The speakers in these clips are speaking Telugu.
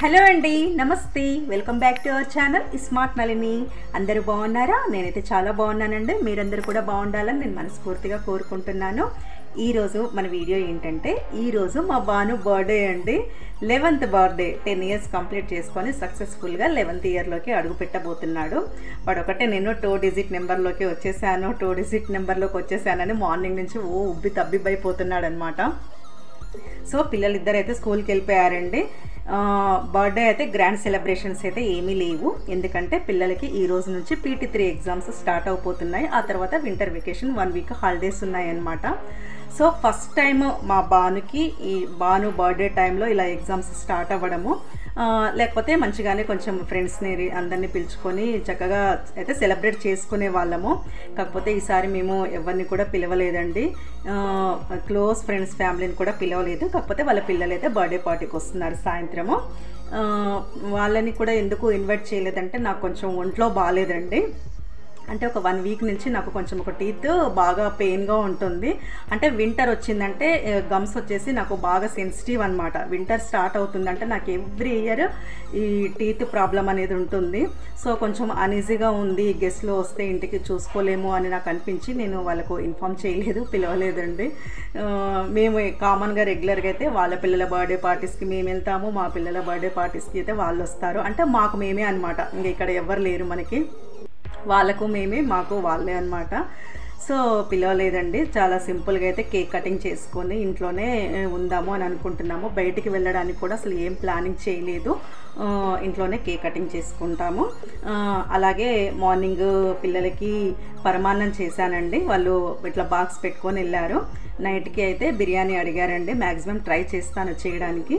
హలో అండి నమస్తే welcome back to our channel smart Nalini అందరూ బాగున్నారా నేనైతే చాలా బాగున్నానండి మీరందరూ కూడా బాగుండాలని నేను మనస్ఫూర్తిగా కోరుకుంటున్నాను ఈరోజు మన వీడియో ఏంటంటే ఈరోజు మా బాను బర్త్డే అండి eleventh birthday ten years complete చేసుకొని సక్సెస్ఫుల్గా లెవెంత్ ఇయర్లోకి అడుగు పెట్టబోతున్నాడు వాడు ఒకటే నేను టూ డిజిట్ నెంబర్లోకి వచ్చేసాను టూ డిజిట్ నెంబర్లోకి వచ్చేసానని మార్నింగ్ నుంచి ఓ ఉబ్బి తబ్బిబ్బైపోతున్నాడు అనమాట సో పిల్లలిద్దరు అయితే స్కూల్కి వెళ్ళిపోయారండి బర్త్డే అయితే గ్రాండ్ సెలబ్రేషన్స్ అయితే ఏమీ లేవు ఎందుకంటే పిల్లలకి ఈ రోజు నుంచి పీటీ త్రీ ఎగ్జామ్స్ స్టార్ట్ అయిపోతున్నాయి ఆ తర్వాత winter vacation one week holidays ఉన్నాయి అన్నమాట సో ఫస్ట్ టైం మా బానుకి ఈ బాను బర్త్డే టైంలో ఇలా ఎగ్జామ్స్ స్టార్ట్ అవ్వడము ఆ, లేకపోతే మంచిగానే కొంచెం ఫ్రెండ్స్ని అందరినీ పిలుచుకొని చక్కగా అయితే సెలబ్రేట్ చేసుకునే వాళ్ళము కాకపోతే ఈసారి మేము ఎవరిని కూడా పిలవలేదండి క్లోజ్ ఫ్రెండ్స్ ఫ్యామిలీని కూడా పిలవలేదు కాకపోతే వాళ్ళ పిల్లలు అయితే బర్త్డే పార్టీకి వస్తున్నారు సాయంత్రము ఆ, వాళ్ళని కూడా ఎందుకు ఇన్వైట్ చేయలేదంటే నాకు కొంచెం ఒంట్లో బాగాలేదండి అంటే ఒక వన్ వీక్ నుంచి నాకు కొంచెం ఒక టీత్ బాగా పెయిన్గా ఉంటుంది అంటే వింటర్ వచ్చిందంటే గమ్స్ వచ్చేసి నాకు బాగా సెన్సిటివ్ అనమాట వింటర్ స్టార్ట్ అవుతుందంటే నాకు ఎవ్రీ ఇయర్ ఈ టీత్ ప్రాబ్లం అనేది ఉంటుంది సో కొంచెం అనీజీగా ఉంది గెస్ట్లో వస్తే ఇంటికి చూసుకోలేము అని నాకు అనిపించి నేను వాళ్ళకు ఇన్ఫామ్ చేయలేదు పిలవలేదండి ఆ, మేము కామన్గా రెగ్యులర్గా అయితే వాళ్ళ పిల్లల బర్త్డే పార్టీస్కి మేము వెళ్తాము మా పిల్లల బర్త్డే పార్టీస్కి అయితే వాళ్ళు వస్తారు అంటే మాకు మేమే అనమాట ఇంకా ఇక్కడ ఎవరు లేరు మనకి వాళ్ళకు మేమే మాకు వాళ్ళే అనమాట సో పిలవలేదండి చాలా సింపుల్గా అయితే కేక్ కటింగ్ చేసుకొని ఇంట్లోనే ఉందాము అని అనుకుంటున్నాము బయటికి వెళ్ళడానికి కూడా అసలు ఏం ప్లానింగ్ చేయలేదు ఆ, ఇంట్లోనే కేక్ కటింగ్ చేసుకుంటాము ఆ, అలాగే మార్నింగ్ పిల్లలకి పరమాన్నం చేశానండి వాళ్ళు ఇట్లా బాక్స్ పెట్టుకొని వెళ్ళారు నైట్కి అయితే బిర్యానీ అడిగారండి మ్యాక్సిమం ట్రై చేస్తాను చేయడానికి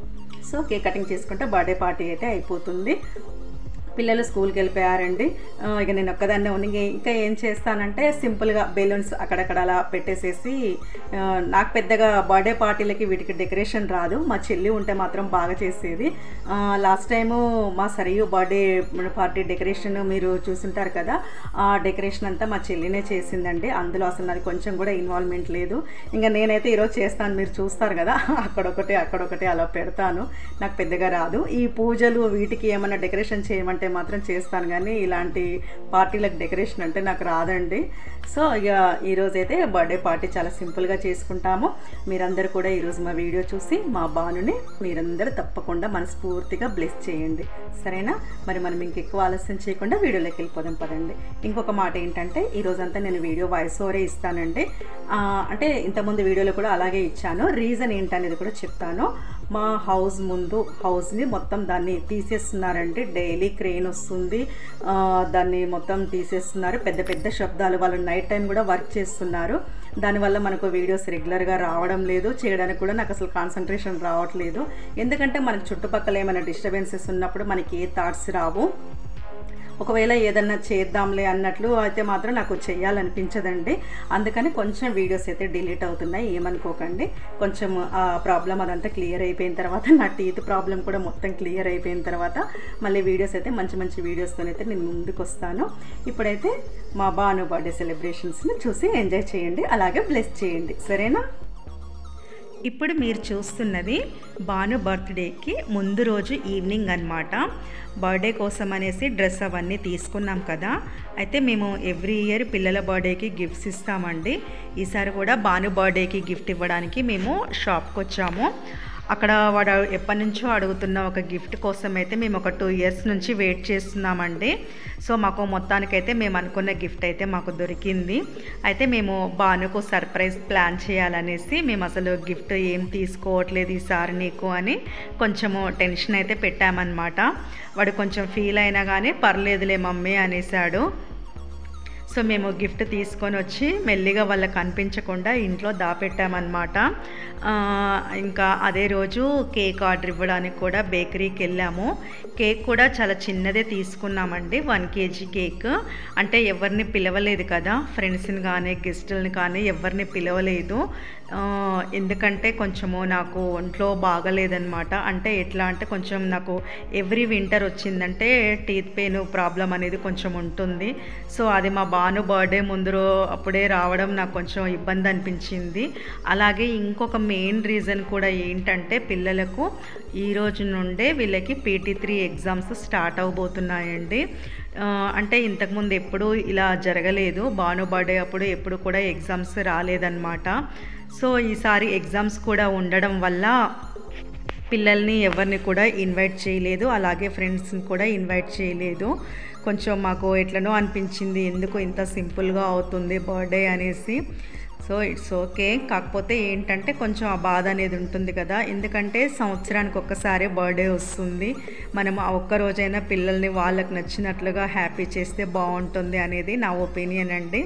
సో కేక్ కటింగ్ చేసుకుంటే బర్త్డే పార్టీ అయితే అయిపోతుంది పిల్లలు స్కూల్కి వెళ్ళిపోయారండి ఆ, ఇక నేను ఒక్కదాన్నే ఉంది ఇంక- ఇంకా ఏం చేస్తానంటే సింపుల్గా బెలూన్స్ అక్కడక్కడ అలా పెట్టేసేసి ఆ, నాకు పెద్దగా బర్త్డే పార్టీలకి వీటికి డెకరేషన్ రాదు మా చెల్లి ఉంటే మాత్రం బాగా చేసేది లాస్ట్ టైము మా సరియు బర్త్డే పార్టీ డెకరేషన్ మీరు చూసుంటారు కదా ఆ డెకరేషన్ అంతా మా చెల్లినే చేసిందండి అందులో అసలు నాది కొంచెం కూడా ఇన్వాల్వ్మెంట్ లేదు ఇంకా నేనైతే ఈరోజు చేస్తాను మీరు చూస్తారు కదా అక్కడొకటి అక్కడొకటి అలా పెడతాను నాకు పెద్దగా రాదు ఈ పూజలు వీటికి ఏమైనా డెకరేషన్ చేయమంటే మాత్రం చేస్తాను కానీ ఇలాంటి పార్టీలకు డెకరేషన్ అంటే నాకు రాదండి సో ఇక ఈరోజైతే బర్త్డే పార్టీ చాలా సింపుల్గా చేసుకుంటాము మీరందరూ కూడా ఈరోజు మా వీడియో చూసి మా బానుని మీరందరూ తప్పకుండా మనస్ఫూర్తిగా బ్లెస్ చేయండి సరేనా మరి మనం ఇంకెక్కువ ఆలస్యం చేయకుండా వీడియోలోకి వెళ్ళిపోదాం పదండి ఇంకొక మాట ఏంటంటే ఈ రోజంతా నేను వీడియో వాయిస్ ఓవరే ఇస్తానండి ఆ, అంటే ఇంతకుముందు వీడియోలో కూడా అలాగే ఇచ్చాను రీజన్ ఏంటనేది కూడా చెప్తాను మా హౌస్ ముందు హౌస్ని మొత్తం దాన్ని తీసేస్తున్నారండి డైలీ క్రెయిన్ వస్తుంది ఆ, దాన్ని మొత్తం తీసేస్తున్నారు పెద్ద పెద్ద శబ్దాలు వాళ్ళు నైట్ టైం కూడా వర్క్ చేస్తున్నారు దానివల్ల మనకు వీడియోస్ రెగ్యులర్గా రావడం లేదు చేయడానికి కూడా నాకు అసలు కాన్సన్ట్రేషన్ రావట్లేదు ఎందుకంటే మనకు చుట్టుపక్కల ఏమైనా డిస్టర్బెన్సెస్ ఉన్నప్పుడు మనకి ఏ థాట్స్ రావు ఒకవేళ ఏదన్నా చేద్దాంలే అన్నట్లు అయితే మాత్రం నాకు చేయాలనిపించదండి అందుకని కొంచెం వీడియోస్ అయితే డిలీట్ అవుతున్నాయి ఏమనుకోకండి కొంచెం ఆ ప్రాబ్లం అదంతా క్లియర్ అయిపోయిన తర్వాత నా టీత్ ప్రాబ్లం కూడా మొత్తం క్లియర్ అయిపోయిన తర్వాత మళ్ళీ వీడియోస్ అయితే మంచి మంచి వీడియోస్తో అయితే నేను ముందుకు వస్తాను ఇప్పుడైతే మా బాను బర్త్డే సెలబ్రేషన్స్ని చూసి ఎంజాయ్ చేయండి అలాగే బ్లెస్ చేయండి సరేనా ఇప్పుడు మీరు చూస్తున్నది భాను బర్త్డేకి ముందు రోజు ఈవినింగ్ అన్నమాట బర్త్డే కోసం అనేసి డ్రెస్ అవన్నీ తీసుకున్నాం కదా అయితే మేము ఎవ్రీ ఇయర్ పిల్లల బర్త్డేకి గిఫ్ట్స్ ఇస్తామండి ఈసారి కూడా భాను బర్త్డేకి గిఫ్ట్ ఇవ్వడానికి మేము షాప్కి వచ్చాము అక్కడ వాడు ఎప్పటి నుంచో అడుగుతున్న ఒక గిఫ్ట్ కోసం అయితే మేము ఒక టూ ఇయర్స్ నుంచి వెయిట్ చేస్తున్నామండి సో మాకు మొత్తానికైతే మేము అనుకున్న గిఫ్ట్ అయితే మాకు దొరికింది అయితే మేము భానుకు సర్ప్రైజ్ ప్లాన్ చేయాలనేసి మేము అసలు గిఫ్ట్ ఏం తీసుకోవట్లేదు ఈసారి నీకు అని కొంచెము టెన్షన్ అయితే పెట్టామన్నమాట వాడు కొంచెం ఫీల్ అయినా కానీ పర్లేదులే మమ్మీ అనేసాడు సో మేము గిఫ్ట్ తీసుకొని వచ్చి మెల్లిగా వాళ్ళకి కనిపించకుండా ఇంట్లో దాపెట్టామన్నమాట ఆ, ఇంకా అదే రోజు కేక్ ఆర్డర్ ఇవ్వడానికి కూడా బేకరీకి వెళ్ళాము కేక్ కూడా చాలా చిన్నదే తీసుకున్నామండి వన్ కేజీ కేక్ అంటే ఎవరిని పిలవలేదు కదా ఫ్రెండ్స్ని కానీ గెస్టులని కానీ ఎవరిని పిలవలేదు ఆ, ఎందుకంటే కొంచెము నాకు ఒంట్లో బాగలేదనమాట అంటే ఎట్లా అంటే కొంచెం నాకు ఎవ్రీ వింటర్ వచ్చిందంటే టీత్ పెయిన్ ప్రాబ్లం అనేది కొంచెం ఉంటుంది సో అది మా బాను బర్త్డే ముందు రో- అప్పుడే రావడం నాకు కొంచెం ఇబ్బంది అనిపించింది అలాగే ఇంకొక మెయిన్ రీజన్ కూడా ఏంటంటే పిల్లలకు ఈ రోజు నుండే వీళ్ళకి పీటీ త్రీ ఎగ్జామ్స్ స్టార్ట్ అవబోతున్నాయండి ఆ, అంటే ఇంతకుముందు ఎప్పుడూ ఇలా జరగలేదు బాను బర్త్డే అప్పుడు ఎప్పుడు కూడా ఎగ్జామ్స్ రాలేదన్నమాట సో ఈసారి ఎగ్జామ్స్ కూడా ఉండడం వల్ల పిల్లల్ని ఎవరిని కూడా ఇన్వైట్ చేయలేదు అలాగే ఫ్రెండ్స్ని కూడా ఇన్వైట్ చేయలేదు కొంచెం మాకు ఎట్లనో అనిపించింది ఎందుకు ఇంత సింపుల్గా అవుతుంది బర్త్డే అనేసి సో ఇట్స్ ఓకే కాకపోతే ఏంటంటే కొంచెం ఆ బాధ అనేది ఉంటుంది కదా ఎందుకంటే సంవత్సరానికి ఒక్కసారి బర్త్డే వస్తుంది మనం ఆ ఒక్క రోజైనా పిల్లల్ని వాళ్ళకి నచ్చినట్లుగా హ్యాపీ చేస్తే బాగుంటుంది అనేది నా ఒపీనియన్ అండి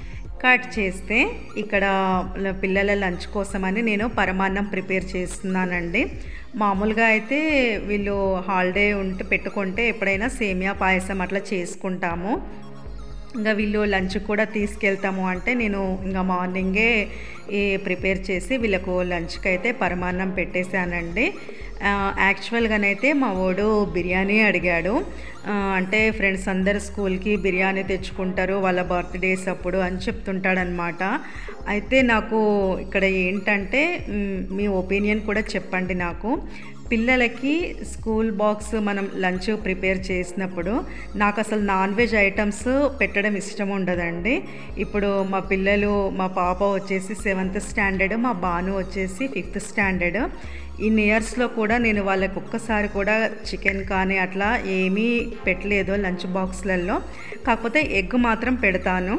కట్ చేస్తే ఇక్కడ ల- పిల్లల లంచ్ కోసమని నేను పరమాన్నం ప్రిపేర్ చేస్తున్నానండి మామూలుగా అయితే వీళ్ళు హాలిడే ఉంటే పెట్టుకుంటే ఎప్పుడైనా సేమియా పాయసం అట్లా చేసుకుంటాము ఇంకా వీళ్ళు లంచ్ కూడా తీసుకెళ్తాము అంటే నేను ఇంకా మార్నింగే ఈ ప్రిపేర్ చేసి వీళ్ళకు లంచ్కి అయితే పరమాన్నం పెట్టేశానండి ఆ, యాక్చువల్గానైతే మా వాడు బిర్యానీ అడిగాడు ఆ, అంటే ఫ్రెండ్స్ అందరు స్కూల్కి బిర్యానీ తెచ్చుకుంటారు వాళ్ళ బర్త్డేస్ అప్పుడు అని చెప్తుంటాడనమాట అయితే నాకు ఇక్కడ ఏంటంటే మ్, మీ ఒపీనియన్ కూడా చెప్పండి నాకు పిల్లలకి స్కూల్ బాక్స్ మనం లంచ్ ప్రిపేర్ చేసినప్పుడు నాకు అసలు నాన్ వెజ్ ఐటమ్స్ పెట్టడం ఇష్టం ఉండదండి ఇప్పుడు మా పిల్లలు మా పాప వచ్చేసి సెవెంత్ స్టాండర్డ్ మా బాను వచ్చేసి ఫిఫ్త్ స్టాండర్డ్ ఇన్ ఇయర్స్లో కూడా నేను వాళ్ళకి ఒక్కసారి కూడా చికెన్ కానీ అట్లా ఏమీ పెట్టలేదు లంచ్ బాక్స్లలో కాకపోతే ఎగ్ మాత్రం పెడతాను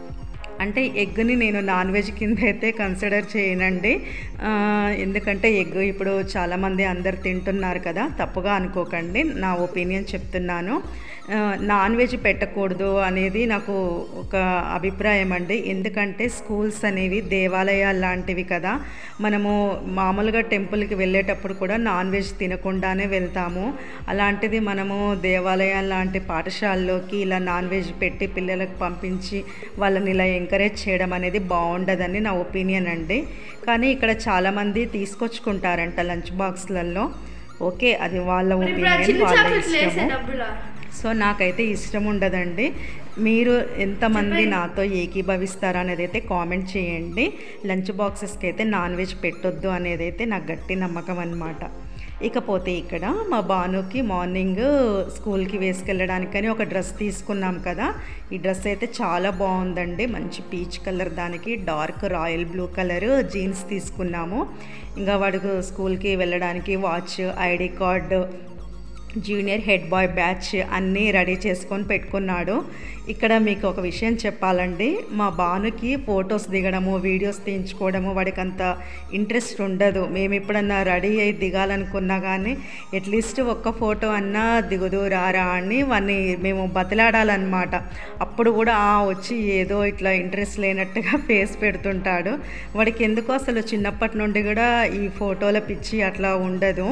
అంటే ఎగ్ని నేను నాన్ వెజ్ కింద అయితే కన్సిడర్ చేయనండి ఆ, ఎందుకంటే ఎగ్ ఇప్పుడు చాలామంది అందరు తింటున్నారు కదా తప్పుగా అనుకోకండి నా ఒపీనియన్ చెప్తున్నాను ఆ, నాన్ వెజ్ పెట్టకూడదు అనేది నాకు ఒక అభిప్రాయం అండి ఎందుకంటే స్కూల్స్ అనేవి దేవాలయాలు లాంటివి కదా మనము మామూలుగా టెంపుల్కి వెళ్ళేటప్పుడు కూడా నాన్ వెజ్ తినకుండానే వెళ్తాము అలాంటిది మనము దేవాలయాలు లాంటి పాఠశాలలోకి ఇలా నాన్ వెజ్ పెట్టి పిల్లలకు పంపించి వాళ్ళని ఇలా ఎంకరేజ్ చేయడం అనేది బాగుండదని నా ఒపీనియన్ అండి కానీ ఇక్కడ చాలామంది తీసుకొచ్చుకుంటారంట లంచ్ బాక్స్లలో ఓకే అది వాళ్ళ ఇప్పుడు ఆ ఒపీనియన్ చిన్న వాళ్ళ చాక్లెట్లు ఇష్టము వేసేటప్పుడు సో నాకైతే ఇష్టం ఉండదండి మీరు ఎంతమంది నాతో ఏకీభవిస్తారా అనేది అయితే కామెంట్ చేయండి లంచ్ బాక్సెస్కి అయితే నాన్ వెజ్ పెట్టొద్దు అనేది అయితే నాకు గట్టి నమ్మకం అనమాట ఇకపోతే ఇక్కడ మా బానుకి మార్నింగ్ స్కూల్కి వేసుకెళ్ళడానికని ఒక డ్రెస్ తీసుకున్నాం కదా ఈ డ్రెస్ అయితే చాలా బాగుందండి మంచి పీచ్ కలర్ దానికి dark royal blue colour jeans తీసుకున్నాము ఇంకా వాడికి స్కూల్కి వెళ్ళడానికి watch ID card junior head boy badge అన్నీ రెడీ చేసుకొని పెట్టుకున్నాడు ఇక్కడ మీకు ఒక విషయం చెప్పాలండి మా బానుకి ఫొటోస్ దిగడము వీడియోస్ తీయించుకోవడము వాడికి అంత ఇంట్రెస్ట్ ఉండదు మేము ఎప్పుడన్నా రెడీ అయి దిగాలనుకున్నా కానీ అట్లీస్ట్ ఒక్క ఫోటో అన్నా దిగుదు రారా అని వాడిని మేము బతిలాడాలన్నమాట అప్పుడు కూడా "ఆ, వచ్చి ఏదో ఇట్లా ఇంట్రెస్ట్ లేనట్టుగా ఫేస్ పెడుతుంటాడు వాడికి ఎందుకో అసలు చిన్నప్పటి నుండి కూడా ఈ ఫోటోల పిచ్చి అట్లా ఉండదు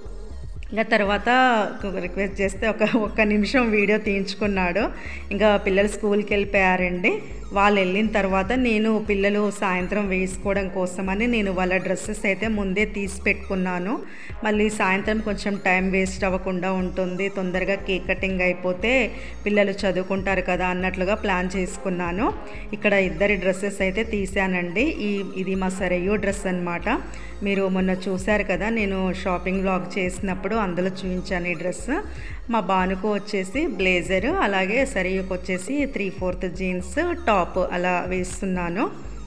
ఇంకా తర్వాత రిక్వెస్ట్ చేస్తే ఒక ఒక్క నిమిషం వీడియో తీయించుకున్నాడు ఇంకా పిల్లలు స్కూల్కి వెళ్ళిపోయారండి వాళ్ళు వెళ్ళిన తర్వాత నేను పిల్లలు సాయంత్రం వేసుకోవడం కోసమని నేను వాళ్ళ డ్రెస్సెస్ అయితే ముందే తీసి పెట్టుకున్నాను మళ్ళీ సాయంత్రం కొంచెం టైం వేస్ట్ అవ్వకుండా ఉంటుంది తొందరగా కేక్ కటింగ్ అయిపోతే పిల్లలు చదువుకుంటారు కదా అన్నట్లుగా ప్లాన్ చేసుకున్నాను ఇక్కడ ఇద్దరి డ్రెస్సెస్ అయితే తీసానండి ఈ ఇది మా సరయ్యో డ్రెస్ అన్నమాట మీరు మొన్న చూశారు కదా నేను షాపింగ్ వ్లాగ్ చేసినప్పుడు అందులో చూపించాను ఈ డ్రెస్ మా బానుకు వచ్చేసి బ్లేజర్ అలాగే సరియకు వచ్చేసి త్రీ ఫోర్త్ జీన్స్ టాప్ అలా వేస్తున్నాను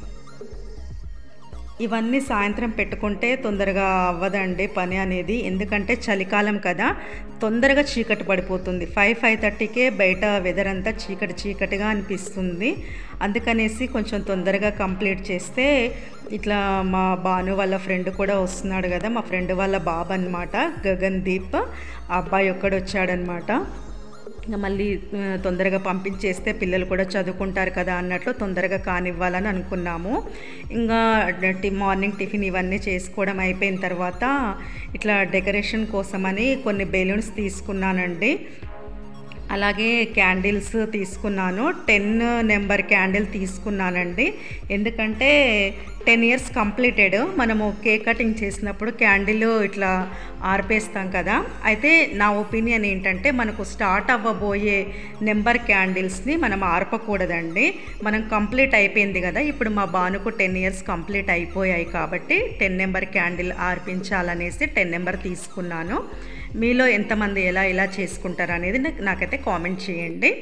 ఇవన్నీ సాయంత్రం పెట్టుకుంటే తొందరగా అవ్వదండి పని అనేది ఎందుకంటే చలికాలం కదా తొందరగా చీకటి పడిపోతుంది ఫైవ్ ఫైవ్ థర్టీకే బయట వెదర్ అంతా చీకటి చీకటిగా అనిపిస్తుంది అందుకనేసి కొంచెం తొందరగా కంప్లీట్ చేస్తే ఇట్లా మా భాను వాళ్ళ ఫ్రెండ్ కూడా వస్తున్నాడు కదా మా ఫ్రెండ్ వాళ్ళ బాబు అనమాట గగన్ దీప్ ఆ అబ్బాయి ఒక్కడు వచ్చాడనమాట ఇంకా మళ్ళీ ఆ, తొందరగా పంపించేస్తే పిల్లలు కూడా చదువుకుంటారు కదా అన్నట్లు తొందరగా కానివ్వాలని అనుకున్నాము ఇంకా టి- మార్నింగ్ టిఫిన్ ఇవన్నీ చేసుకోవడం అయిపోయిన తర్వాత ఇట్లా డెకరేషన్ కోసమని కొన్ని బెలూన్స్ తీసుకున్నానండి అలాగే క్యాండిల్స్ తీసుకున్నాను టెన్ నెంబర్ క్యాండిల్ తీసుకున్నానండి ఎందుకంటే టెన్ ఇయర్స్ కంప్లీటెడ్ మనము కేక్ కటింగ్ చేసినప్పుడు క్యాండిల్ ఇట్లా ఆర్పేస్తాం కదా అయితే నా ఒపీనియన్ ఏంటంటే మనకు స్టార్ట్ అవ్వబోయే నెంబర్ క్యాండిల్స్ని మనం ఆర్పకూడదండి మనం కంప్లీట్ అయిపోయింది కదా ఇప్పుడు మా బానుకు టెన్ ఇయర్స్ కంప్లీట్ అయిపోయాయి కాబట్టి టెన్ నెంబర్ క్యాండిల్ ఆర్పించాలనేసి టెన్ నెంబర్ తీసుకున్నాను మీలో ఎంతమంది ఎలా ఎలా చేసుకుంటారు అనేది నాకు- నాకైతే కామెంట్ చేయండి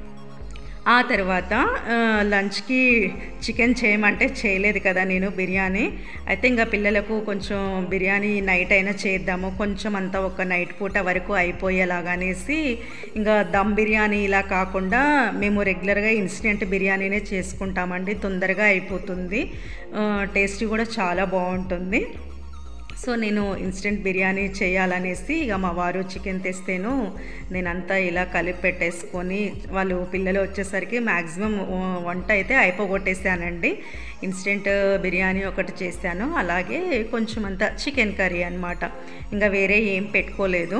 ఆ తర్వాత ఆ, లంచ్కి చికెన్ చేయమంటే చేయలేదు కదా నేను బిర్యానీ అయితే ఇంకా పిల్లలకు కొంచెం బిర్యానీ నైట్ అయినా చేద్దాము కొంచెం అంతా ఒక నైట్ పూట వరకు అయిపోయేలాగా అనేసి ఇంకా దమ్ బిర్యానీ ఇలా కాకుండా మేము రెగ్యులర్గా ఇన్స్టెంట్ బిర్యానీనే చేసుకుంటామండి తొందరగా అయిపోతుంది టేస్ట్ కూడా చాలా బాగుంటుంది సో నేను ఇన్స్టెంట్ బిర్యానీ చేయాలనేసి ఇక మా వారు చికెన్ తెస్తేను నేనంతా ఇలా కలిపి పెట్టేసుకొని వాళ్ళు పిల్లలు వచ్చేసరికి మ్యాక్సిమం వంట అయితే అయిపోగొట్టేసానండి ఇన్స్టెంట్ బిర్యానీ ఒకటి చేశాను అలాగే కొంచెం అంత చికెన్ కర్రీ అనమాట ఇంకా వేరే ఏం పెట్టుకోలేదు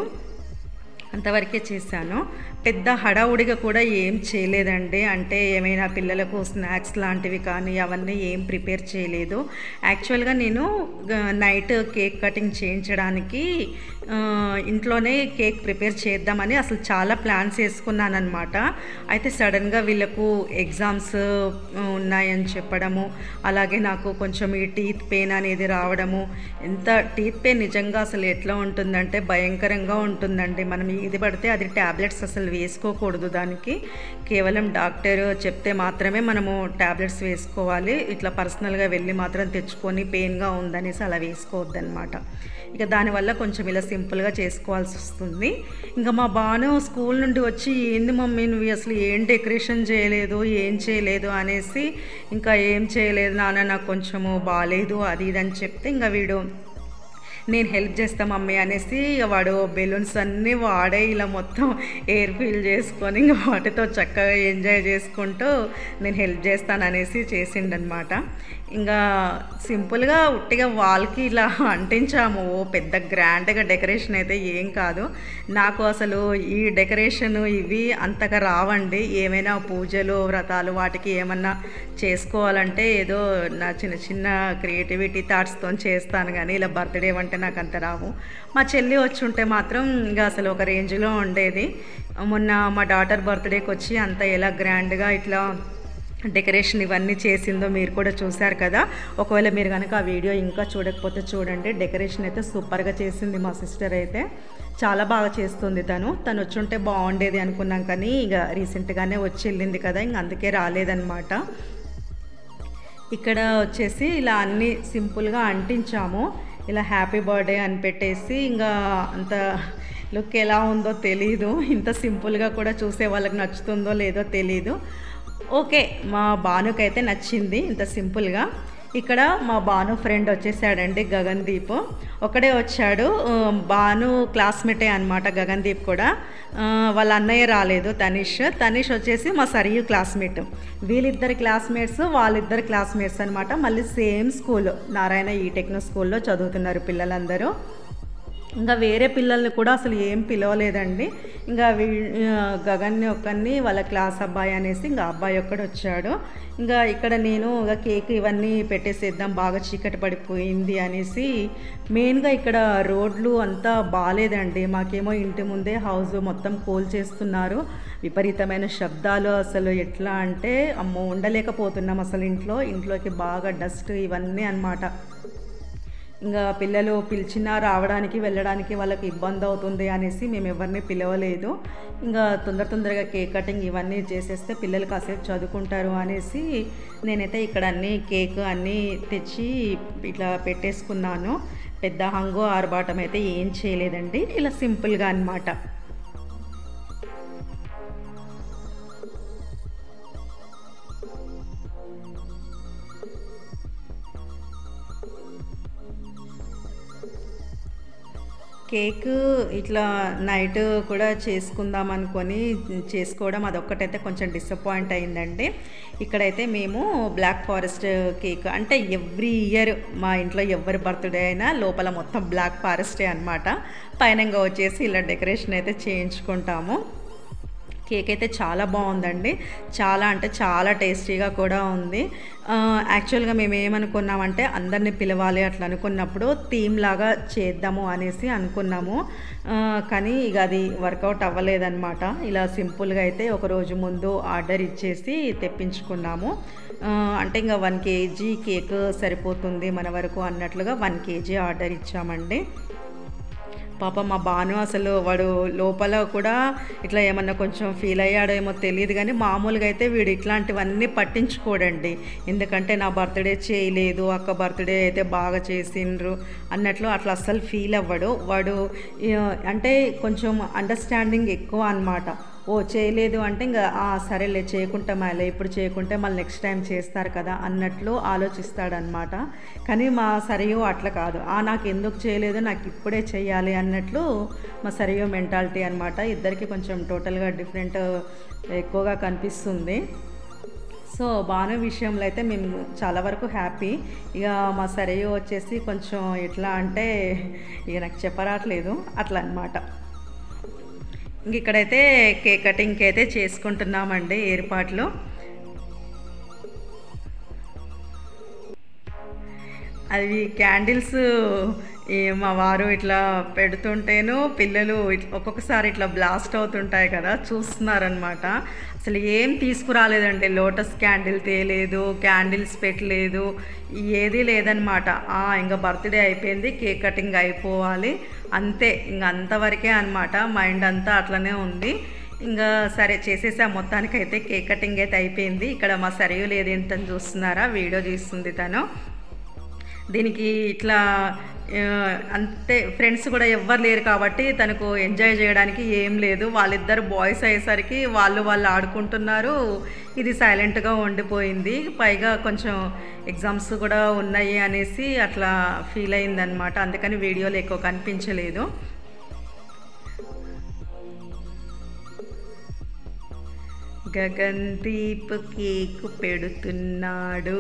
అంతవరకే చేశాను పెద్ద హడావుడిగా కూడా ఏం చేయలేదండి అంటే ఏమైనా పిల్లలకు స్నాక్స్ లాంటివి కానీ అవన్నీ ఏం ప్రిపేర్ చేయలేదు యాక్చువల్గా నేను గ- నైట్ కేక్ కటింగ్ చేయించడానికి ఆ, ఇంట్లోనే కేక్ ప్రిపేర్ చేద్దామని అసలు చాలా ప్లాన్స్ వేసుకున్నాను అనమాట అయితే సడన్గా వీళ్ళకు ఎగ్జామ్స్ ఉన్నాయని చెప్పడము అలాగే నాకు కొంచెం ఈ టీత్ పెయిన్ అనేది రావడము ఎంత టీత్ పెయిన్ నిజంగా అసలు ఎట్లా ఉంటుందంటే భయంకరంగా ఉంటుందండి మనం ఇది పడితే అది ట్యాబ్లెట్స్ అసలు వేసుకోకూడదు దానికి కేవలం డాక్టర్ చెప్తే మాత్రమే మనము ట్యాబ్లెట్స్ వేసుకోవాలి ఇట్లా పర్సనల్గా వెళ్ళి మాత్రం తెచ్చుకొని పెయిన్గా ఉందనేసి అలా వేసుకోవద్దు అనమాట ఇక దానివల్ల కొంచెం ఇలా సింపుల్గా చేసుకోవాల్సి వస్తుంది ఇంకా మా బాను స్కూల్ నుండి వచ్చి ఏంది మమ్మీ నువ్వు అసలు ఏం డెకరేషన్ చేయలేదు ఏం చేయలేదు అనేసి ఇంకా ఏం చేయలేదు నాన్న నాకు కొంచెము బాగాలేదు అది ఇది అని చెప్తే ఇంకా వీడు నేను హెల్ప్ చేస్తా మమ్మీ అనేసి ఇక వాడు బెలూన్స్ అన్నీ వాడే ఇలా మొత్తం ఎయిర్ ఫీల్ చేసుకొని ఇంకా వాటితో చక్కగా ఎంజాయ్ చేసుకుంటూ నేను హెల్ప్ చేస్తాను అనేసి చేసిండనమాట ఇంకా సింపుల్గా ఉట్టిగా వాల్కి ఇలా అంటించాము ఓ పెద్ద గ్రాండ్గా డెకరేషన్ అయితే ఏం కాదు నాకు అసలు ఈ డెకరేషన్ ఇవి అంతగా రావండి ఏమైనా పూజలు వ్రతాలు వాటికి ఏమన్నా చేసుకోవాలంటే ఏదో నా చిన్న చిన్న క్రియేటివిటీ థాట్స్తో చేస్తాను కానీ ఇలా బర్త్డే అంటే నాకు అంత రావు మా చెల్లి వచ్చి ఉంటే మాత్రం ఇంకా అసలు ఒక రేంజ్లో ఉండేది మొన్న మా డాటర్ బర్త్డేకి వచ్చి అంత ఎలా గ్రాండ్గా ఇట్లా డెకరేషన్ ఇవన్నీ చేసిందో మీరు కూడా చూశారు కదా ఒకవేళ మీరు కనుక ఆ వీడియో ఇంకా చూడకపోతే చూడండి డెకరేషన్ అయితే సూపర్గా చేసింది మా సిస్టర్ అయితే చాలా బాగా చేస్తుంది తను తను వచ్చి ఉంటే బాగుండేది అనుకున్నాం కానీ ఇక రీసెంట్గానే వచ్చి వెళ్ళింది కదా ఇంక అందుకే రాలేదన్నమాట ఇక్కడ వచ్చేసి ఇలా అన్నీ సింపుల్గా అంటించాము ఇలా హ్యాపీ బర్త్డే అని పెట్టేసి ఇంకా అంత లుక్ ఎలా ఉందో తెలీదు ఇంత సింపుల్గా కూడా చూసే వాళ్ళకి నచ్చుతుందో లేదో తెలీదు ఓకే మా భానుకైతే నచ్చింది ఇంత సింపుల్గా ఇక్కడ మా భాను ఫ్రెండ్ వచ్చేసాడండి గగన్దీప్ ఒకడే వచ్చాడు ఆ, భాను క్లాస్మేటే అనమాట గగన్దీప్ కూడా ఆ, వాళ్ళ అన్నయ్య రాలేదు తనిష్ తనిష్ వచ్చేసి మా సరియు క్లాస్మేట్ వీళ్ళిద్దరు క్లాస్మేట్స్ వాళ్ళిద్దరు క్లాస్మేట్స్ అనమాట మళ్ళీ సేమ్ స్కూల్ నారాయణ ఈ టెక్నో స్కూల్లో చదువుతున్నారు పిల్లలందరూ ఇంకా వేరే పిల్లల్ని కూడా అసలు ఏం పిలవలేదండి ఇంకా వీ ఆ, గగన్ని ఒక్కరిని వాళ్ళ క్లాస్ అబ్బాయి అనేసి ఇంకా అబ్బాయి ఒక్కడు వచ్చాడు ఇంకా ఇక్కడ నేను ఇంకా కేక్ ఇవన్నీ పెట్టేసేద్దాం బాగా చీకటి పడిపోయింది అనేసి మెయిన్గా ఇక్కడ రోడ్లు అంతా బాగాలేదండి మాకేమో ఇంటి ముందే హౌస్ మొత్తం కోల్ చేస్తున్నారు విపరీతమైన శబ్దాలు అసలు ఎట్లా అంటే అమ్మో ఉండలేకపోతున్నాం అసలు ఇంట్లో ఇంట్లోకి బాగా డస్ట్ ఇవన్నీ అన్నమాట ఇంకా పిల్లలు పిలిచినా రావడానికి వెళ్ళడానికి వాళ్ళకి ఇబ్బంది అవుతుంది అనేసి మేము ఎవరిని పిలవలేదు ఇంకా తొందర తొందరగా కేక్ కటింగ్ ఇవన్నీ చేసేస్తే పిల్లలు కాసేపు చదువుకుంటారు అనేసి నేనైతే ఇక్కడ అన్ని కేక్ అన్నీ తెచ్చి ఇట్లా పెట్టేసుకున్నాను పెద్ద హంగు ఆర్భాటం అయితే ఏం చేయలేదండి ఇలా సింపుల్గా అన్నమాట కేక్ ఇట్లా నైట్ కూడా చేసుకుందాం అనుకొని చేసుకోవడం అదొక్కటైతే కొంచెం డిసప్పాయింట్ అయిందండి ఇక్కడైతే మేము బ్లాక్ ఫారెస్ట్ కేక్ అంటే ఎవ్రీ ఇయర్ మా ఇంట్లో ఎవరి బర్త్డే అయినా లోపల మొత్తం బ్లాక్ ఫారెస్టే అనమాట పైన వచ్చేసి ఇలా డెకరేషన్ అయితే చేయించుకుంటాము కేక్ అయితే చాలా బాగుందండి చాలా అంటే చాలా టేస్టీగా కూడా ఉంది ఆ, యాక్చువల్గా మేము ఏమనుకున్నామంటే అందరిని పిలవాలి అట్లా అనుకున్నప్పుడు థీమ్ లాగా చేద్దాము అనేసి అనుకున్నాము ఆ, కానీ ఇక అది వర్కౌట్ అవ్వలేదన్నమాట ఇలా సింపుల్గా అయితే ఒక రోజు ముందు ఆర్డర్ ఇచ్చేసి తెప్పించుకున్నాము ఆ, అంటే ఇంకా వన్ కేజీ కేక్ సరిపోతుంది మన వరకు అన్నట్లుగా వన్ కేజీ ఆర్డర్ ఇచ్చామండి పాప మా బాను అసలు వాడు లోపల కూడా ఇట్లా ఏమన్నా కొంచెం ఫీల్ అయ్యాడో ఏమో తెలియదు కానీ మామూలుగా అయితే వీడు ఇట్లాంటివన్నీ పట్టించుకోడండి ఎందుకంటే నా బర్త్డే చేయలేదు అక్క బర్త్డే అయితే బాగా చేసిండ్రు అన్నట్లు అట్లా అస్సలు ఫీల్ అవ్వడు వాడు ఆ, అంటే కొంచెం అండర్స్టాండింగ్ ఎక్కువ అన్నమాట ఓ చేయలేదు అంటే ఇంకా "ఆ, సరేలే చేయకుంటే మళ్ళీ ఇప్పుడు చేయకుంటే మళ్ళీ నెక్స్ట్ టైం చేస్తారు కదా అన్నట్లు ఆలోచిస్తాడనమాట కానీ మా సరియు అట్లా కాదు ఆ నాకు ఎందుకు చేయలేదు నాకు ఇప్పుడే చేయాలి అన్నట్లు మా సరియు మెంటాలిటీ అనమాట ఇద్దరికి కొంచెం టోటల్గా డిఫరెంట్ ఎక్కువగా కనిపిస్తుంది సో బాను విషయంలో అయితే మేము చాలా వరకు హ్యాపీ ఇక మా సరియు వచ్చేసి కొంచెం ఎట్లా అంటే ఇక నాకు చెప్పరాట్లేదు అట్లా అనమాట ఇంక ఇక్కడైతే కేక్ కటింగ్కి అయితే చేసుకుంటున్నామండి ఏర్పాట్లు అవి క్యాండిల్స్ ఈ మా వారు ఇట్లా పెడుతుంటేను పిల్లలు ఇట్- ఒక్కొక్కసారి ఇట్లా బ్లాస్ట్ అవుతుంటాయి కదా చూస్తున్నారనమాట అసలు ఏం తీసుకురాలేదండి లోటస్ క్యాండిల్ తేలేదు క్యాండిల్స్ పెట్టలేదు ఏది లేదనమాట ఆ, ఇంకా బర్త్డే అయిపోయింది కేక్ కటింగ్ అయిపోవాలి అంతే ఇంకా అంతవరకే అనమాట మైండ్ అంతా అట్లనే ఉంది ఇంకా సరే చేసేసా మొత్తానికైతే కేక్ కటింగ్ అయితే అయిపోయింది ఇక్కడ మా సరియు లేదు ఏంటని చూస్తున్నారా వీడియో తీస్తుంది తను దీనికి ఇట్లా ఆ, అంతే ఫ్రెండ్స్ కూడా ఎవ్వరు లేరు కాబట్టి తనకు ఎంజాయ్ చేయడానికి ఏం లేదు వాళ్ళిద్దరు బాయ్స్ అయ్యేసరికి వాళ్ళు వాళ్ళు ఆడుకుంటున్నారు ఇది సైలెంట్గా ఉండిపోయింది పైగా కొంచెం ఎగ్జామ్స్ కూడా ఉన్నాయి అనేసి అట్లా ఫీల్ అయిందనమాట అందుకని వీడియోలో ఎక్కువ కనిపించలేదు గగన్దీప్ కేక్ పెడుతున్నాడు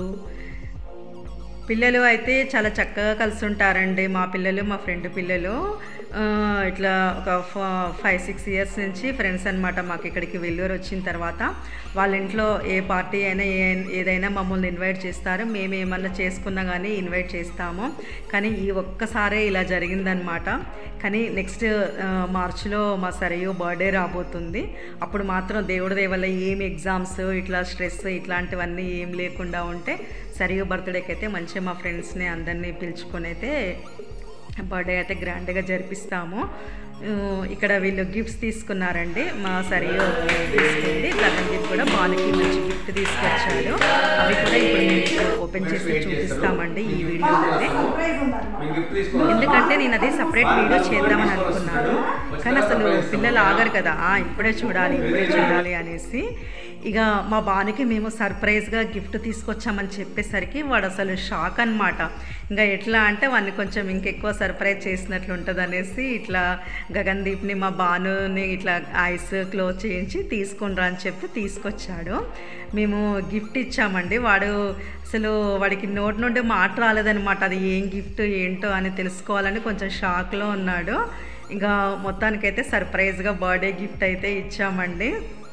పిల్లలు అయితే చాలా చక్కగా కలిసి ఉంటారండి మా పిల్లలు మా ఫ్రెండ్ పిల్లలు ఆ, ఇట్లా ఒక ఫైవ్ సిక్స్ ఇయర్స్ నుంచి ఫ్రెండ్స్ అనమాట మాకు ఇక్కడికి వెల్లూరు వచ్చిన తర్వాత వాళ్ళ ఇంట్లో ఏ పార్టీ అయినా ఏ ఏదైనా మమ్మల్ని ఇన్వైట్ చేస్తారు మేము ఏమన్నా చేసుకున్నా కానీ ఇన్వైట్ చేస్తాము కానీ ఈ ఒక్కసారే ఇలా జరిగిందనమాట కానీ నెక్స్ట్ మార్చిలో మా సరయు బర్త్డే రాబోతుంది అప్పుడు మాత్రం దేవుడి దేవల్ల ఏం ఎగ్జామ్స్ ఇట్లా స్ట్రెస్ ఇట్లాంటివన్నీ ఏం లేకుండా ఉంటే సరియు బర్త్డేకి అయితే మంచిగా మా ఫ్రెండ్స్ని అందరినీ పిలుచుకొని అయితే బర్త్డే అయితే గ్రాండ్గా జరిపిస్తాము ఆ, ఇక్కడ వీళ్ళు గిఫ్ట్స్ తీసుకున్నారండి మా సరియు తీసుకుంది గగన్దీప్ కూడా బాలకి మంచి గిఫ్ట్ తీసుకొచ్చాడు అవి కూడా ఇప్పుడు మేము ఓపెన్ చేసి చూపిస్తామండి ఈ వీడియోలోనే ఎందుకంటే నేను అది సపరేట్ వీడియో చేద్దామని అనుకున్నాను కానీ అసలు పిల్లలు ఆగరు కదా "ఆ, ఇప్పుడే చూడాలి ఇప్పుడే చూడాలి అనేసి ఇక మా బానికి మేము సర్ప్రైజ్గా గిఫ్ట్ తీసుకొచ్చామని చెప్పేసరికి వాడు అసలు షాక్ అనమాట ఇంకా ఎట్లా అంటే వాడిని కొంచెం ఇంకెక్కువ సర్ప్రైజ్ చేసినట్లు ఉంటుంది అనేసి ఇట్లా గగన్దీప్ని మా బానుని ఇట్లా ఐస్ క్లోజ్ చేయించి తీసుకునిరా అని చెప్పి తీసుకొచ్చాడు మేము గిఫ్ట్ ఇచ్చామండి వాడు అసలు వాడికి నోటి నుండి మాట రాలేదనమాట అది ఏం గిఫ్ట్ ఏంటో అని తెలుసుకోవాలని కొంచెం షాక్లో ఉన్నాడు ఇంకా మొత్తానికైతే సర్ప్రైజ్గా బర్త్డే గిఫ్ట్ అయితే ఇచ్చామండి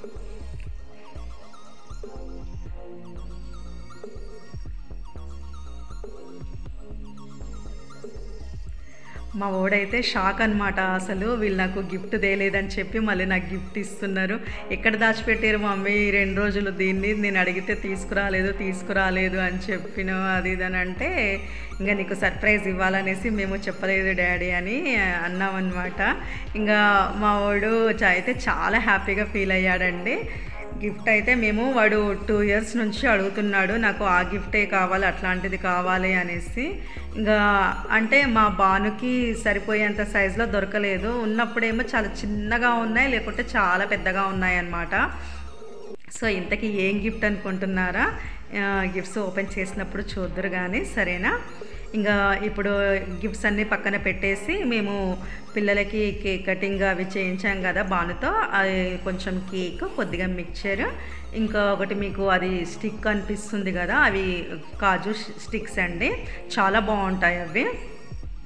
మా ఓడైతే షాక్ అనమాట అసలు వీళ్ళు నాకు గిఫ్ట్ తేలేదని చెప్పి మళ్ళీ నాకు గిఫ్ట్ ఇస్తున్నారు ఎక్కడ దాచిపెట్టారు మమ్మీ ఈ రెండు రోజులు దీన్ని నేను అడిగితే తీసుకురాలేదు తీసుకురాలేదు అని చెప్పిన అది ఇది అని అంటే ఇంకా నీకు సర్ప్రైజ్ ఇవ్వాలనేసి మేము చెప్పలేదు డాడీ అని అన్నామన్నమాట ఇంకా మా వాడు చ- అయితే చాలా హ్యాపీగా ఫీల్ అయ్యాడండి గిఫ్ట్ అయితే మేము వాడు టూ ఇయర్స్ నుంచి అడుగుతున్నాడు నాకు ఆ గిఫ్టే కావాలి అట్లాంటిది కావాలి అనేసి ఇంకా అంటే మా బానుకి సరిపోయేంత సైజులో దొరకలేదు ఉన్నప్పుడేమో చాలా చిన్నగా ఉన్నాయి లేకుంటే చాలా పెద్దగా ఉన్నాయి అన్నమాట సో ఇంతకీ ఏం గిఫ్ట్ అనుకుంటున్నారా గిఫ్ట్స్ ఓపెన్ చేసినప్పుడు చూద్దరు కానీ సరేనా ఇంకా ఇప్పుడు గిఫ్ట్స్ అన్నీ పక్కన పెట్టేసి మేము పిల్లలకి కేక్ కటింగ్ అవి చేయించాం కదా బానుతో అది కొంచెం కేక్ కొద్దిగా మిక్చర్ ఇంకా ఒకటి మీకు అది స్టిక్ అనిపిస్తుంది కదా అవి కాజు స్టిక్స్ అండి చాలా బాగుంటాయి అవి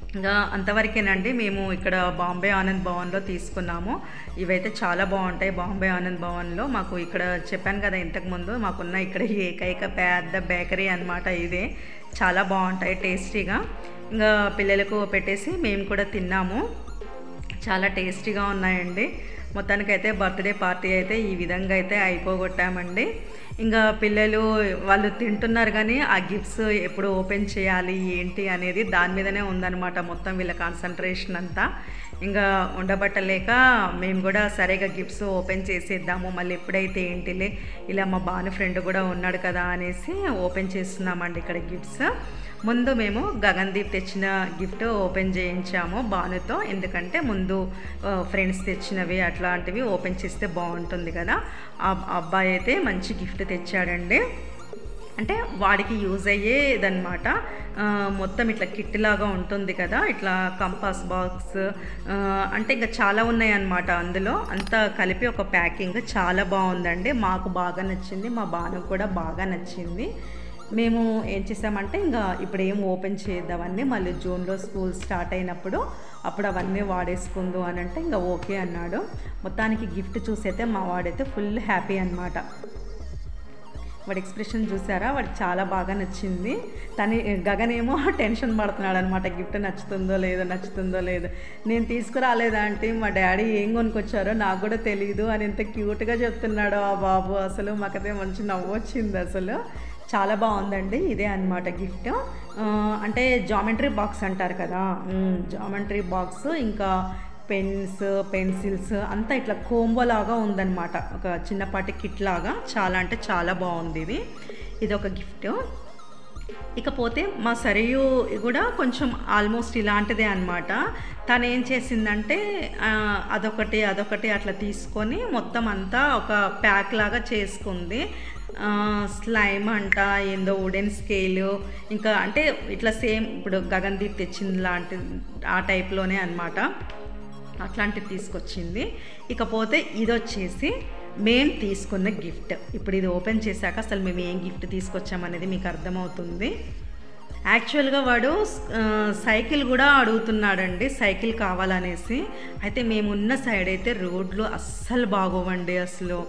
ఇంకా అంతవరకేనండి మేము ఇక్కడ బాంబే ఆనంద్ భవన్లో తీసుకున్నాము ఇవైతే చాలా బాగుంటాయి బాంబే ఆనంద్ భవన్లో మాకు ఇక్కడ చెప్పాను కదా ఇంతకుముందు మాకున్న ఇక్కడ ఏకైక పెద్ద బేకరీ అన్నమాట ఇదే చాలా బాగుంటాయి టేస్టీగా ఇంకా పిల్లలకు పెట్టేసి మేము కూడా తిన్నాము చాలా టేస్టీగా ఉన్నాయండి మొత్తానికైతే బర్త్డే పార్టీ అయితే ఈ విధంగా అయితే అయిపోగొట్టామండి ఇంకా పిల్లలు వాళ్ళు తింటున్నారు కానీ ఆ గిఫ్ట్స్ ఎప్పుడు ఓపెన్ చేయాలి ఏంటి అనేది దాని మీదనే ఉందన్నమాట మొత్తం వీళ్ళ కాన్సన్ట్రేషన్ అంతా ఇంకా ఉండబట్టలేక మేము కూడా సరిగా గిఫ్ట్స్ ఓపెన్ చేసేద్దాము మళ్ళీ ఎప్పుడైతే ఏంటిలే ఇలా మా బాను ఫ్రెండ్ కూడా ఉన్నాడు కదా అనేసి ఓపెన్ చేస్తున్నామండి ఇక్కడ గిఫ్ట్స్ ముందు మేము గగన్దీప్ తెచ్చిన గిఫ్ట్ ఓపెన్ చేయించాము బానుతో ఎందుకంటే ముందు ఫ్రెండ్స్ తెచ్చినవి అట్లాంటివి ఓపెన్ చేస్తే బాగుంటుంది కదా ఆ అబ్బాయి అయితే మంచి గిఫ్ట్ తెచ్చాడండి అంటే వాడికి యూజ్ అయ్యేదన్నమాట ఆ, మొత్తం ఇట్లా కిట్ లాగా ఉంటుంది కదా ఇట్లా కంపాస్ బాక్స్ ఆ, అంటే ఇంకా చాలా ఉన్నాయి అన్నమాట అందులో అంతా కలిపి ఒక ప్యాకింగ్ చాలా బాగుందండి మాకు బాగా నచ్చింది మా బాను కూడా బాగా నచ్చింది మేము ఏం చేసామంటే ఇంకా ఇప్పుడు ఏం ఓపెన్ చేద్దామని మళ్ళీ జూన్లో స్కూల్ స్టార్ట్ అయినప్పుడు అప్పుడు అవన్నీ వాడేసుకుందు అని అంటే ఇంకా ఓకే అన్నాడు మొత్తానికి గిఫ్ట్ చూసైతే మా వాడైతే ఫుల్ హ్యాపీ అన్నమాట వాడి ఎక్స్ప్రెషన్ చూసారా వాడికి చాలా బాగా నచ్చింది తను గగనేమో టెన్షన్ పడుతున్నాడు అనమాట గిఫ్ట్ నచ్చుతుందో లేదో నచ్చుతుందో లేదో నేను తీసుకురాలేదా అంటే మా డాడీ ఏం కొనుక్కొచ్చారో నాకు కూడా తెలియదు అని ఎంత క్యూట్గా చెప్తున్నాడో ఆ బాబు అసలు మాకైతే మంచి నవ్వు వచ్చింది అసలు చాలా బాగుందండి ఇదే అన్నమాట గిఫ్ట్ ఆ, అంటే జామెంట్రీ బాక్స్ అంటారు కదా జామెంట్రీ బాక్స్ ఇంకా పెన్స్ పెన్సిల్స్ అంతా ఇట్లా కోంబో లాగా ఉందన్నమాట ఒక చిన్నపాటి కిట్ లాగా చాలా అంటే చాలా బాగుంది ఇది ఇది ఒక గిఫ్ట్ ఇకపోతే మా సరియు కూడా కొంచెం ఆల్మోస్ట్ ఇలాంటిదే అనమాట తను ఏం చేసిందంటే ఆ, అదొకటి అదొకటి అట్లా తీసుకొని మొత్తం అంతా ఒక ప్యాక్ లాగా చేసుకుంది ఆ, స్లైమ్ అంట ఏందో వుడెన్ స్కేలు ఇంకా అంటే ఇట్లా సేమ్ ఇప్పుడు గగన్దీప్ తెచ్చింది లాంటి ఆ టైప్లోనే అన్నమాట అట్లాంటివి తీసుకొచ్చింది ఇకపోతే ఇది వచ్చేసి మేము తీసుకున్న గిఫ్ట్ ఇప్పుడు ఇది ఓపెన్ చేశాక అసలు మేము ఏం గిఫ్ట్ తీసుకొచ్చామనేది మీకు అర్థమవుతుంది యాక్చువల్గా వాడు ఆ, సైకిల్ కూడా అడుగుతున్నాడండి సైకిల్ కావాలనేసి అయితే మేమున్న సైడ్ అయితే రోడ్లు అస్సలు బాగోవండి అసలు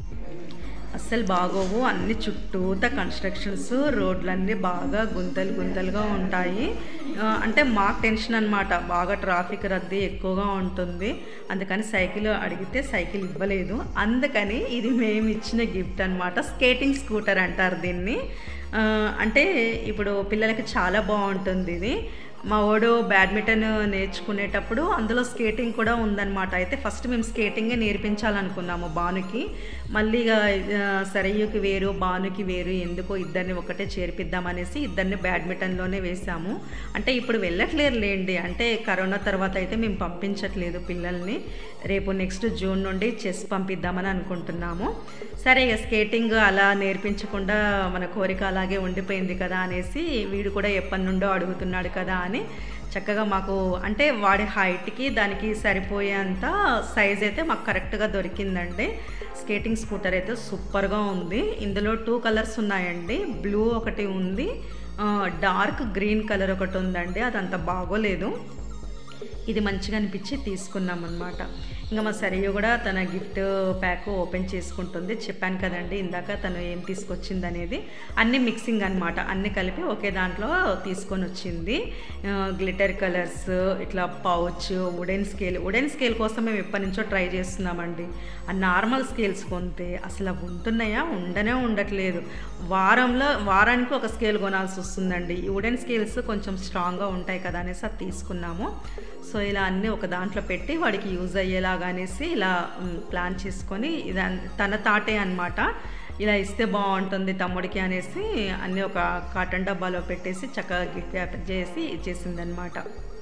అస్సలు బాగోవు అన్ని చుట్టూత కన్స్ట్రక్షన్స్ రోడ్లన్నీ బాగా గుంతలు గుంతలుగా ఉంటాయి ఆ, అంటే మాకు టెన్షన్ అనమాట బాగా ట్రాఫిక్ రద్దీ ఎక్కువగా ఉంటుంది అందుకని సైకిల్ అడిగితే సైకిల్ ఇవ్వలేదు అందుకని ఇది మేము ఇచ్చిన గిఫ్ట్ అనమాట స్కేటింగ్ స్కూటర్ అంటారు దీన్ని ఆ, అంటే ఇప్పుడు పిల్లలకి చాలా బాగుంటుంది ఇది మా వాడు బ్యాడ్మింటన్ నేర్చుకునేటప్పుడు అందులో స్కేటింగ్ కూడా ఉందన్నమాట అయితే ఫస్ట్ మేము స్కేటింగే నేర్పించాలనుకున్నాము బానుకి మళ్ళీ ఇక ఆ, సరయ్యుకి వేరు బానుకి వేరు ఎందుకో ఇద్దరిని ఒకటే చేర్పిద్దామనేసి ఇద్దరిని బ్యాడ్మింటన్లోనే వేసాము అంటే ఇప్పుడు వెళ్ళట్లేరు లేండి అంటే కరోనా తర్వాత అయితే మేము పంపించట్లేదు పిల్లల్ని రేపు నెక్స్ట్ జూన్ నుండి చెస్ పంపిద్దామని అనుకుంటున్నాము సరే ఇక స్కేటింగ్ అలా నేర్పించకుండా మన కోరిక అలాగే ఉండిపోయింది కదా అనేసి వీడు కూడా ఎప్పటి నుండో అడుగుతున్నాడు కదా అని చక్కగా మాకు అంటే వాడి హైట్కి దానికి సరిపోయేంత సైజ్ అయితే మాకు కరెక్ట్గా దొరికిందండి స్కేటింగ్ స్కూటర్ అయితే సూపర్గా ఉంది ఇందులో టూ కలర్స్ ఉన్నాయండి బ్లూ ఒకటి ఉంది ఆ, డార్క్ గ్రీన్ కలర్ ఒకటి ఉందండి అది అంత బాగోలేదు ఇది మంచిగా అనిపించి తీసుకున్నాం అనమాట ఇంకా మా సరియు కూడా తన గిఫ్ట్ ప్యాక్ ఓపెన్ చేసుకుంటుంది చెప్పాను కదండి ఇందాక తను ఏం తీసుకొచ్చింది అనేది అన్ని మిక్సింగ్ అనమాట అన్ని కలిపి ఒకే దాంట్లో తీసుకొని వచ్చింది గ్లిటర్ కలర్స్ ఇట్లా pouch wooden scale wooden scale కోసం మేము ఎప్పటి నుంచో ట్రై చేస్తున్నామండి ఆ నార్మల్ స్కేల్స్ కొంటే అసలు అవి ఉంటున్నాయా ఉండనే ఉండట్లేదు వారంలో వారానికి ఒక స్కేల్ కొనాల్సి వస్తుందండి ఈ వుడెన్ స్కేల్స్ కొంచెం స్ట్రాంగ్గా ఉంటాయి కదా అనేసి అది తీసుకున్నాము సో ఇలా అన్నీ ఒక దాంట్లో పెట్టి వాడికి యూజ్ అయ్యేలాగా అనేసి ఇలా మ్, ప్లాన్ చేసుకొని ఇది తన తాటే అన్నమాట ఇలా ఇస్తే బాగుంటుంది తమ్ముడికి అనేసి అన్నీ ఒక కాటన్ డబ్బాలో పెట్టేసి చక్కగా గిఫ్ట్ ప్యాక్ చేసి ఇచ్చేసింది అనమాట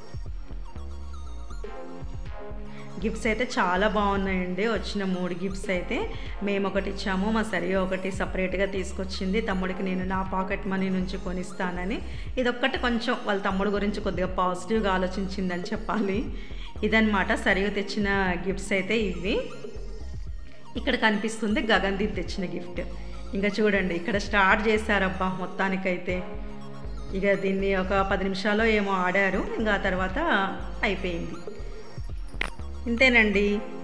గిఫ్ట్స్ అయితే చాలా బాగున్నాయండి వచ్చిన మూడు గిఫ్ట్స్ అయితే మేము ఒకటి ఇచ్చాము మా సరి ఒకటి సపరేట్గా తీసుకొచ్చింది తమ్ముడికి నేను నా పాకెట్ మనీ నుంచి కొనిస్తానని ఇదొక్కటి కొంచెం వాళ్ళ తమ్ముడు గురించి కొద్దిగా పాజిటివ్గా ఆలోచించిందని చెప్పాలి ఇదన్నమాట సరియు తెచ్చిన గిఫ్ట్స్ అయితే ఇవి ఇక్కడ కనిపిస్తుంది గగన్దీప్ తెచ్చిన గిఫ్ట్ ఇంకా చూడండి ఇక్కడ స్టార్ట్ చేశారబ్బా మొత్తానికైతే ఇక దీన్ని ఒక పది నిమిషాలు ఏమో ఆడారు ఇంకా ఆ తర్వాత అయిపోయింది ఇంతేనండి